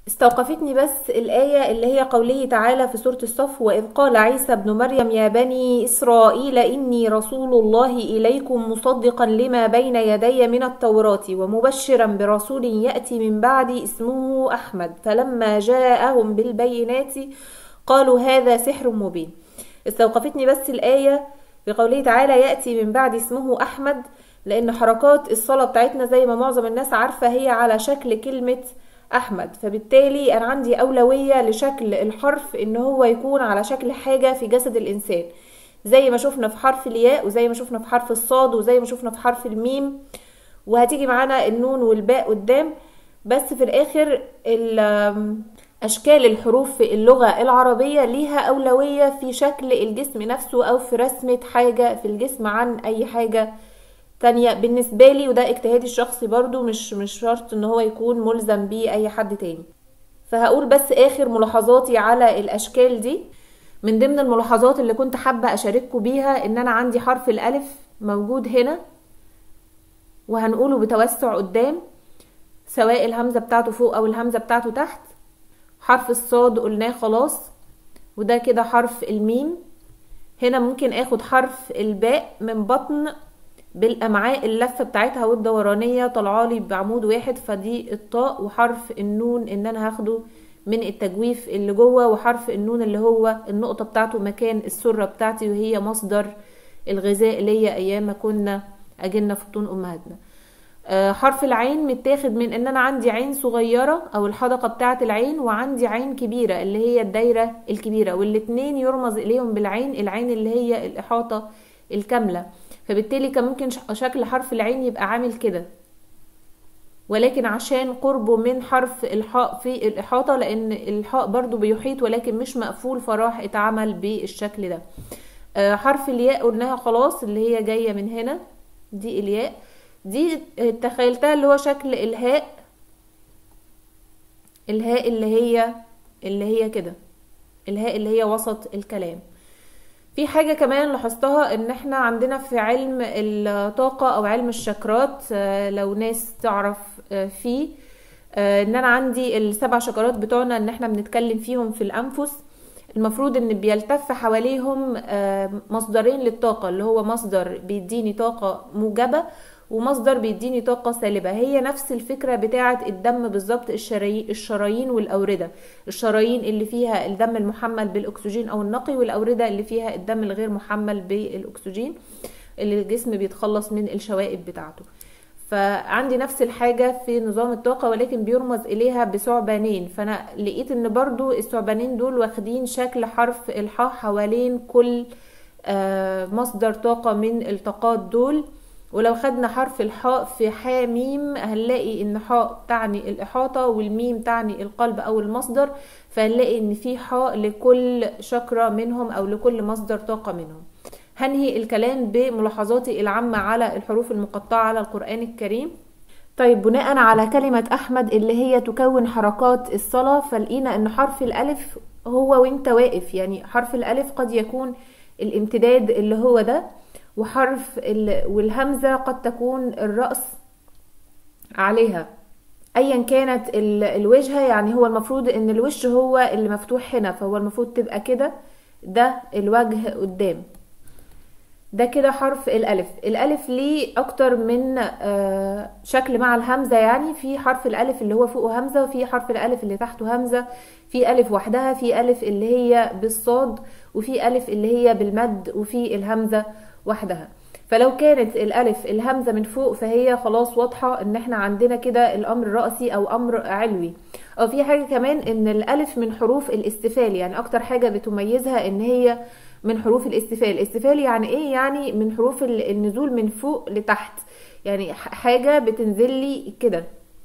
استوقفتني بس الآية اللي هي قوله تعالى في سورة الصف وإذ قال عيسى ابن مريم يا بني إسرائيل إني رسول الله إليكم مصدقا لما بين يدي من التوراة ومبشرا برسول يأتي من بعد اسمه أحمد فلما جاءهم بالبينات قالوا هذا سحر مبين استوقفتني بس الآية في قوله تعالى يأتي من بعد اسمه أحمد لأن حركات الصلاة بتاعتنا زي ما معظم الناس عارفة هي على شكل كلمة احمد فبالتالي انا عندي اولويه لشكل الحرف ان هو يكون على شكل حاجه في جسد الانسان زي ما شفنا في حرف الياء وزي ما شفنا في حرف الصاد وزي ما شفنا في حرف الميم وهتيجي معانا النون والباء قدام بس في الاخر اشكال الحروف في اللغه العربيه ليها اولويه في شكل الجسم نفسه او في رسمه حاجه في الجسم عن اي حاجه تانية بالنسبة لي وده اجتهادي الشخصي برضو مش مش شرط ان هو يكون ملزم بيه اي حد تاني فهقول بس اخر ملاحظاتي على الاشكال دي من ضمن الملاحظات اللي كنت حابة اشارككم بيها ان انا عندي حرف الالف موجود هنا وهنقوله بتوسع قدام سواء الهمزة بتاعته فوق او الهمزة بتاعته تحت حرف الصاد قلناه خلاص وده كده حرف الميم هنا ممكن اخد حرف الباء من بطن بالامعاء اللفه بتاعتها والدورانيه طالعالي بعمود واحد فدي الطاء وحرف النون ان انا هاخده من التجويف اللي جوه وحرف النون اللي هو النقطه بتاعته مكان السره بتاعتي وهي مصدر الغذاء ليا ايام ما كنا اجلنا في بطون امهاتنا أه حرف العين متاخد من ان انا عندي عين صغيره او الحدقه بتاعه العين وعندي عين كبيره اللي هي الدايره الكبيره والاتنين يرمز اليهم بالعين العين اللي هي الاحاطه الكامله فبالتالي كان ممكن شكل حرف العين يبقى عامل كده ولكن عشان قربه من حرف الحاء في الإحاطة لأن الحاء برضو بيحيط ولكن مش مقفول فراح اتعمل بالشكل ده آه حرف الياء قلناها خلاص اللي هي جاية من هنا دي الياء دي تخيلتها اللي هو شكل الهاء الهاء اللي هي اللي هي كده الهاء اللي هي وسط الكلام في حاجة كمان لاحظتها ان احنا عندنا في علم الطاقة او علم الشكرات لو ناس تعرف فيه ان انا عندي السبع شكرات بتوعنا ان احنا بنتكلم فيهم في الانفس المفروض ان بيلتف حواليهم مصدرين للطاقة اللي هو مصدر بيديني طاقة موجبة ومصدر بيديني طاقة سالبة هي نفس الفكرة بتاعة الدم بالظبط الشرايين والأوردة الشرايين اللي فيها الدم المحمل بالأكسجين أو النقي والأوردة اللي فيها الدم الغير محمل بالأكسجين اللي الجسم بيتخلص من الشوائب بتاعته فعندي نفس الحاجة في نظام الطاقة ولكن بيرمز إليها بثعبانين فأنا لقيت إن برضو الثعبانين دول واخدين شكل حرف الحاء حوالين كل مصدر طاقة من الطاقات دول ولو خدنا حرف الحاء في حا ميم هنلاقي ان حاء تعني الاحاطة والميم تعني القلب او المصدر فهنلاقي ان في حاء لكل شكرة منهم او لكل مصدر طاقة منهم هنهي الكلام بملاحظاتي العامة على الحروف المقطعة على القرآن الكريم طيب بناء على كلمة أحمد اللي هي تكون حركات الصلاة فلقينا أن حرف الألف هو وانت واقف يعني حرف الألف قد يكون الامتداد اللي هو ده وحرف والهمزة قد تكون الرأس عليها ايا كانت الوجهة يعني هو المفروض ان الوش هو اللي مفتوح هنا فهو المفروض تبقى كده ده الوجه قدام ده كده حرف الالف الالف ليه اكتر من شكل مع الهمزة يعني في حرف الالف اللي هو فوقه همزة وفي حرف الالف اللي تحته همزة في الف وحدها في الف اللي هي بالصاد وفي الف اللي هي بالمد وفي الهمزة وحدها فلو كانت الالف الهمزه من فوق فهي خلاص واضحه ان احنا عندنا كده الامر راسي او امر علوي او في حاجه كمان ان الالف من حروف الاستفال يعني اكتر حاجه بتميزها ان هي من حروف الاستفال الاستفال يعني ايه يعني من حروف النزول من فوق لتحت يعني حاجه بتنزل لي كده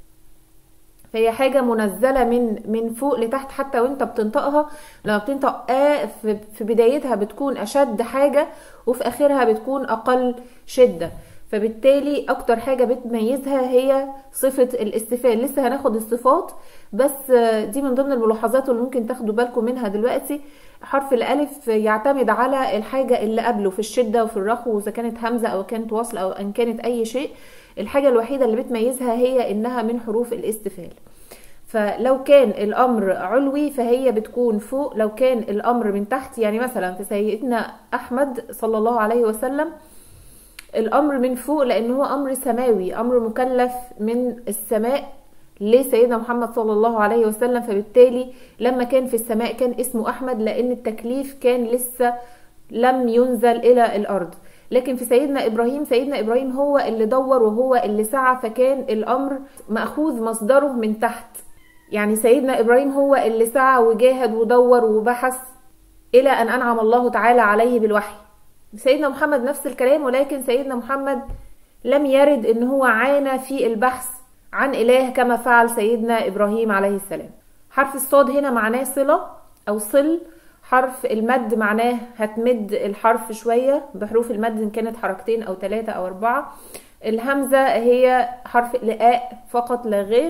فهي حاجه منزله من من فوق لتحت حتى وانت بتنطقها لما بتنطق آ في بدايتها بتكون اشد حاجه وفي اخرها بتكون اقل شده فبالتالي اكتر حاجة بتميزها هي صفة الاستفال لسه هناخد الصفات بس دي من ضمن الملاحظات اللي ممكن تاخدوا بالكم منها دلوقتي حرف الالف يعتمد على الحاجة اللي قبله في الشدة وفي الرخو واذا كانت همزة او كانت وصل او ان كانت اي شيء الحاجة الوحيدة اللي بتميزها هي انها من حروف الاستفال فلو كان الامر علوي فهي بتكون فوق لو كان الامر من تحت يعني مثلا في سيدنا احمد صلى الله عليه وسلم الامر من فوق لان هو امر سماوي امر مكلف من السماء لسيدنا محمد صلى الله عليه وسلم فبالتالي لما كان في السماء كان اسمه احمد لان التكليف كان لسه لم ينزل الى الارض لكن في سيدنا ابراهيم سيدنا ابراهيم هو اللي دور وهو اللي سعى فكان الامر ماخوذ مصدره من تحت يعني سيدنا ابراهيم هو اللي سعى وجاهد ودور وبحث الى ان انعم الله تعالى عليه بالوحي سيدنا محمد نفس الكلام ولكن سيدنا محمد لم يرد ان هو عانى في البحث عن اله كما فعل سيدنا ابراهيم عليه السلام حرف الصاد هنا معناه صله او صل حرف المد معناه هتمد الحرف شوية بحروف المد إن كانت حركتين أو ثلاثة أو أربعة الهمزة هي حرف لقاء فقط لا غير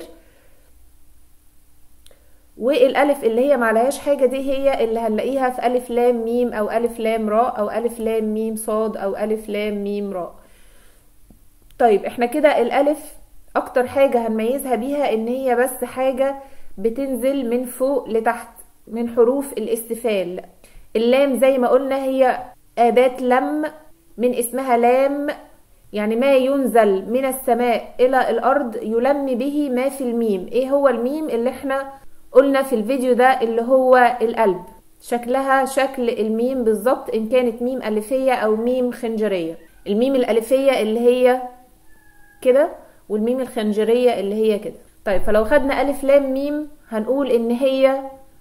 والالف اللي هي معلهاش حاجة دي هي اللي هنلاقيها في الف لام ميم او الف لام راء او الف لام ميم صاد او الف لام ميم راء طيب احنا كده الالف اكتر حاجة هنميزها بيها ان هي بس حاجة بتنزل من فوق لتحت من حروف الاستفال اللام زي ما قلنا هي أداة لم من اسمها لام يعني ما ينزل من السماء إلى الأرض يلم به ما في الميم إيه هو الميم اللي احنا قلنا في الفيديو ده اللي هو القلب شكلها شكل الميم بالظبط إن كانت ميم ألفية أو ميم خنجرية الميم الألفية اللي هي كده والميم الخنجرية اللي هي كده طيب فلو خدنا ألف لام ميم هنقول إن هي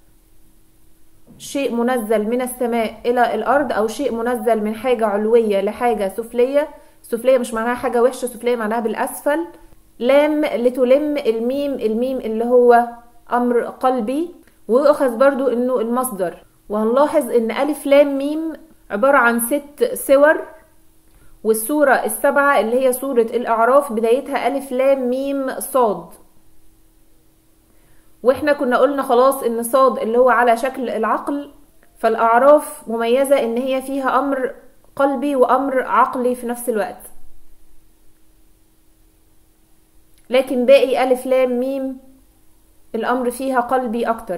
شيء منزل من السماء الى الارض او شيء منزل من حاجه علويه لحاجه سفليه سفليه مش معناها حاجه وحشه سفليه معناها بالاسفل لام لتلم الميم الميم اللي هو امر قلبي ويؤخذ برضو انه المصدر وهنلاحظ ان الف لام ميم عباره عن ست سور والسورة السبعة اللي هي سورة الأعراف بدايتها ألف لام ميم صاد واحنا كنا قلنا خلاص ان صاد اللي هو على شكل العقل فالاعراف مميزة ان هي فيها امر قلبي وامر عقلي في نفس الوقت لكن باقي الف لام ميم الامر فيها قلبي اكتر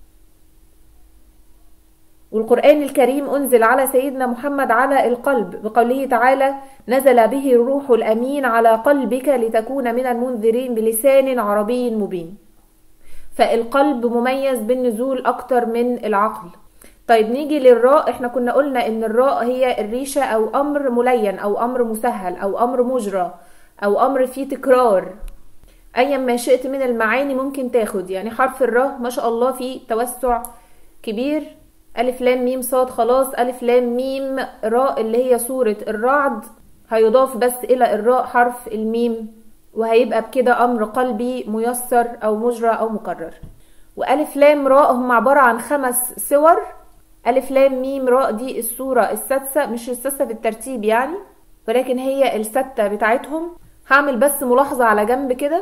والقرآن الكريم أنزل على سيدنا محمد على القلب بقوله تعالى نزل به الروح الأمين على قلبك لتكون من المنذرين بلسان عربي مبين فالقلب مميز بالنزول اكتر من العقل طيب نيجي للراء احنا كنا قلنا ان الراء هي الريشة او امر ملين او امر مسهل او امر مجرى او امر فيه تكرار ايا ما شئت من المعاني ممكن تاخد يعني حرف الراء ما شاء الله فيه توسع كبير الف لام ميم صاد خلاص الف لام ميم راء اللي هي صورة الرعد هيضاف بس الى الراء حرف الميم وهيبقى بكده امر قلبي ميسر او مجرى او مكرر والف لام راء هم عبارة عن خمس سور الف لام ميم راء دي الصورة السادسة مش السادسة في الترتيب يعني ولكن هي الستة بتاعتهم هعمل بس ملاحظة على جنب كده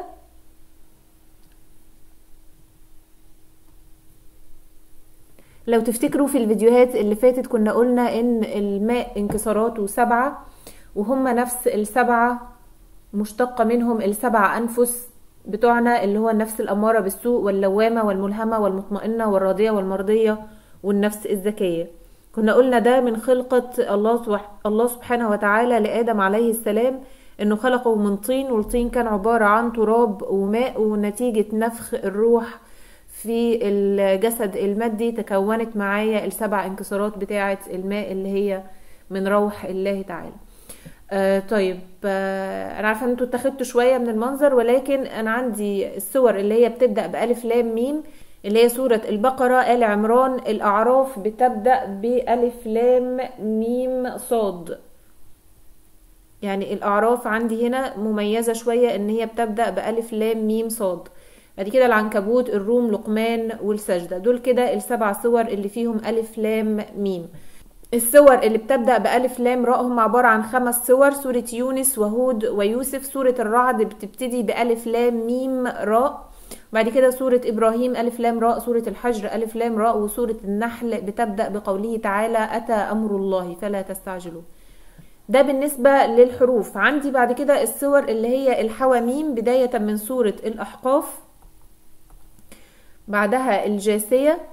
لو تفتكروا في الفيديوهات اللي فاتت كنا قلنا ان الماء انكساراته سبعة وهم نفس السبعة مشتقة منهم السبع أنفس بتوعنا اللي هو النفس الأمارة بالسوء واللوامة والملهمة والمطمئنة والراضية والمرضية والنفس الذكية كنا قلنا ده من خلقة الله الله سبحانه وتعالى لآدم عليه السلام انه خلقه من طين والطين كان عبارة عن تراب وماء ونتيجة نفخ الروح في الجسد المادي تكونت معايا السبع انكسارات بتاعة الماء اللي هي من روح الله تعالى آه طيب آه انا عارفه ان انتوا اتخذتوا شويه من المنظر ولكن انا عندي الصور اللي هي بتبدا بالف لام ميم اللي هي سورة البقرة آل عمران الأعراف بتبدأ بألف لام ميم صاد يعني الأعراف عندي هنا مميزة شوية إن هي بتبدأ بألف لام ميم صاد بعد كده العنكبوت الروم لقمان والسجدة دول كده السبع صور اللي فيهم ألف لام ميم السور اللي بتبدأ بألف لام راء هم عبارة عن خمس سور سورة يونس وهود ويوسف سورة الرعد بتبتدي بألف لام ميم راء بعد كده سورة إبراهيم ألف لام راء سورة الحجر ألف لام راء وسورة النحل بتبدأ بقوله تعالى أتى أمر الله فلا تستعجلوا ده بالنسبة للحروف عندي بعد كده السور اللي هي الحواميم بداية من سورة الأحقاف بعدها الجاثية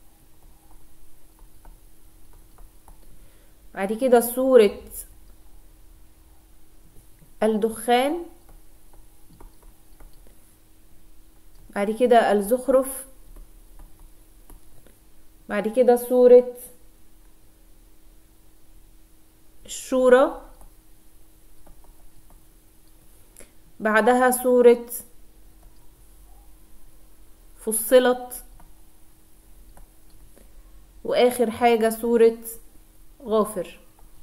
بعد كده سورة الدخان بعد كده الزخرف بعد كده سورة الشورى بعدها سورة فصلت واخر حاجة سورة غافر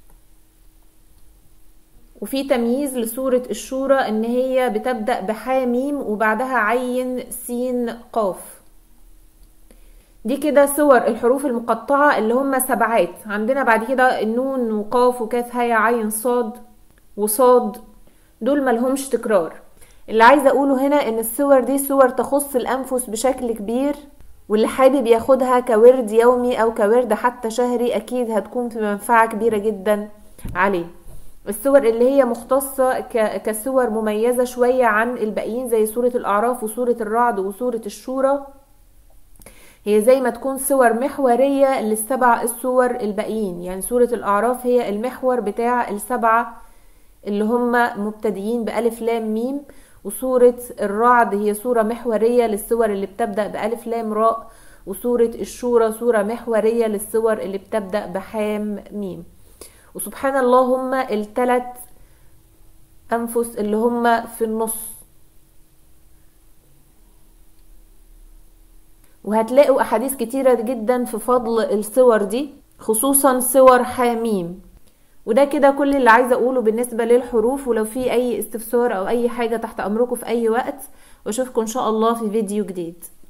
وفي تمييز لسورة الشورى ان هي بتبدأ بحاميم وبعدها عين سين قاف دي كده صور الحروف المقطعة اللي هم سبعات عندنا بعد كده النون وقاف وكاف هيا عين صاد وصاد دول ملهمش تكرار اللي عايزة اقوله هنا ان الصور دي صور تخص الانفس بشكل كبير واللي حابب ياخدها كورد يومي او كورد حتى شهري اكيد هتكون في منفعة كبيرة جدا عليه الصور اللي هي مختصة كصور مميزة شوية عن الباقيين زي سورة الأعراف وسورة الرعد وسورة الشورى هي زي ما تكون صور محورية للسبع الصور الباقيين يعني سورة الأعراف هي المحور بتاع السبعة اللي هم مبتدئين بألف لام ميم وسورة الرعد هي سورة محورية للصور اللي بتبدأ بألف لام راء وسورة الشورى سورة محورية للصور اللي بتبدأ بحام ميم وسبحان الله هم التلت أنفس اللي هم في النص وهتلاقوا أحاديث كتيرة جدا في فضل الصور دي خصوصا صور حاميم وده كده كل اللي عايزه اقوله بالنسبه للحروف ولو في اي استفسار او اي حاجه تحت امركم في اي وقت واشوفكم ان شاء الله في فيديو جديد